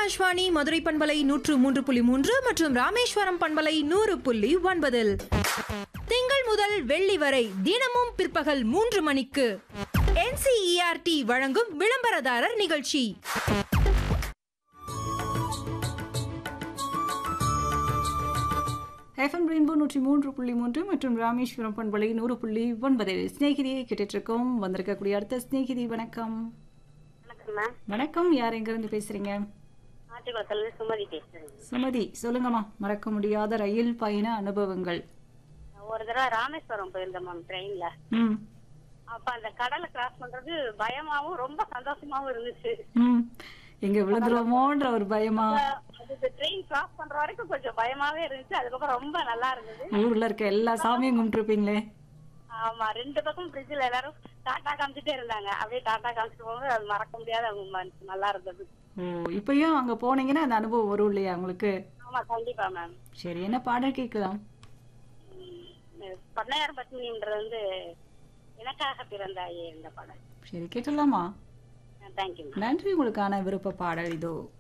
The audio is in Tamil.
ஆகாஷ்வாணி மதுரை பண்பலை நூற்று மூன்று புள்ளி மூன்று மற்றும் ராமேஸ்வரம் பண்பலை நூறு புள்ளி ஒன்பதில் திங்கள் முதல் வெள்ளி வரை தினமும் பிற்பகல் மூன்று மணிக்கு என்சிஇஆர்டி வழங்கும் விளம்பரதாரர் நிகழ்ச்சி எஃப்எம் ரெயின்போ நூற்றி மூன்று புள்ளி மூன்று மற்றும் ராமேஸ்வரம் பண்பலை நூறு புள்ளி ஒன்பதில் ஸ்நேகிதியை கேட்டுட்டு இருக்கோம் வந்திருக்கக்கூடிய அடுத்த ஸ்நேகிதி வணக்கம் வணக்கம் மேம் வணக்கம் யார் எங்கிருந்து பேசுறீங்க ஆட்டுக்குளத்துல சுமதி பேசுறேன் சுமதி சொல்லுங்கம்மா மறக்க முடியாத ரயில் பயண அனுபவங்கள் ஒரு தடவை ராமேஸ்வரம் போயிருந்தேன் மேம் ட்ரெயின்ல ம் அப்ப அந்த கடலை கிராஸ் பண்றது பயமாவும் ரொம்ப சந்தோஷமாவும் இருந்துச்சு ம் எங்க விழுந்துருவோமோன்ற ஒரு பயமா அது ட்ரெயின் கிராஸ் பண்ற வரைக்கும் கொஞ்சம் பயமாவே இருந்துச்சு அதுக்கப்புறம் ரொம்ப நல்லா இருந்தது ஊர்ல இருக்க எல்லா சாமியும் கும்பிட்டுருப்பீங்களே ஆமா ரெண்டு பக்கம் பிரிட்ஜ்ல எல்லாரும் டாட்டா காமிச்சிட்டே இருந்தாங்க அப்படியே டாட்டா காமிச்சிட்டு போகும்போது அது மறக்க முடியாத ம- நல்லா இருந்தது ஓ இப்பயும் அங்க போனீங்கன்னா அந்த அனுபவம் வரும் இல்லையா உங்களுக்கு ஆமா கண்டிப்பா மேம் சரி என்ன பாடல் கேட்கலாம் பண்ணையார் பத்மினின்றது வந்து எனக்காக பிறந்தாயே இந்த படம் சரி கேட்கலாமா தேங்க்யூ நன்றி உங்களுக்கான விருப்ப பாடல் இதோ